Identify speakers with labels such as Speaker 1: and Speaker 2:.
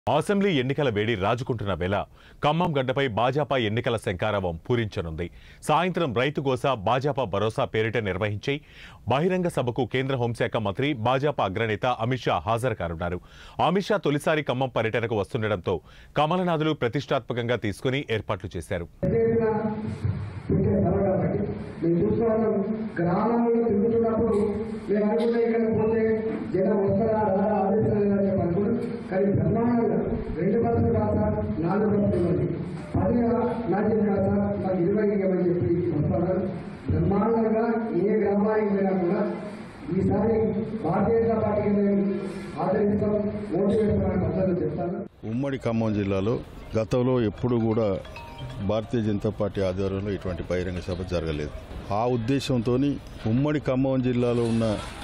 Speaker 1: assembly ఎన్నికల వేడి రాజుకుంటున్న వేళ ఖమ్మం గడ్డపై భాజపా ఎన్నికల శంకారవం పూరించనుంది సాయంత్రం రైతు గోస భాజపా భరోసా పేరిట నిర్వహించే బహిరంగ సభకు కేంద్ర హోంశాఖ మంత్రి భాజపా అగ్రనేత అమిత్ షా హాజరు కానున్నారు అమిత్ షా తొలిసారి ఖమ్మం పర్యటనకు వస్తుండటంతో కమలనాథులు ప్రతిష్టాత్మకంగా తీసుకుని ఏర్పాట్లు చేశారు
Speaker 2: పెద్దగా పెట్టే సభ కాబట్టి మేము చూస్తున్నాం గ్రామంలో తిరుగుతున్నప్పుడు మేము అనుకుంటే ఇక్కడ పోతే జనం వస్తారా రారా ఆదేశాలు లేదని చెప్పి అనుకున్నాం కానీ బ్రహ్మాండంగా రెండు బస్సులు కాదు సార్ నాలుగు బస్సులు ఇవ్వండి పదిగా మ్యాచింగ్ కాదు సార్ మాకు ఇరవై ఇవ్వమని చెప్పి వస్తున్నారు బ్రహ్మాండంగా ఏ గ్రామానికి పోయినా కూడా ఈసారి భారతీయ జనతా పార్టీకి మేము ఆదరిస్తాం ఓటు వేస్తామని అందరూ చెప్తాను
Speaker 3: ఉమ్మడి ఖమ్మం జిల్లాలో గతంలో ఎప్పుడు కూడా భారతీయ జనతా పార్టీ ఆధ్వర్యంలో ఇటువంటి బహిరంగ సభ జరగలేదు ఆ ఉద్దేశంతో ఉమ్మడి ఖమ్మం జిల్లాలో ఉన్న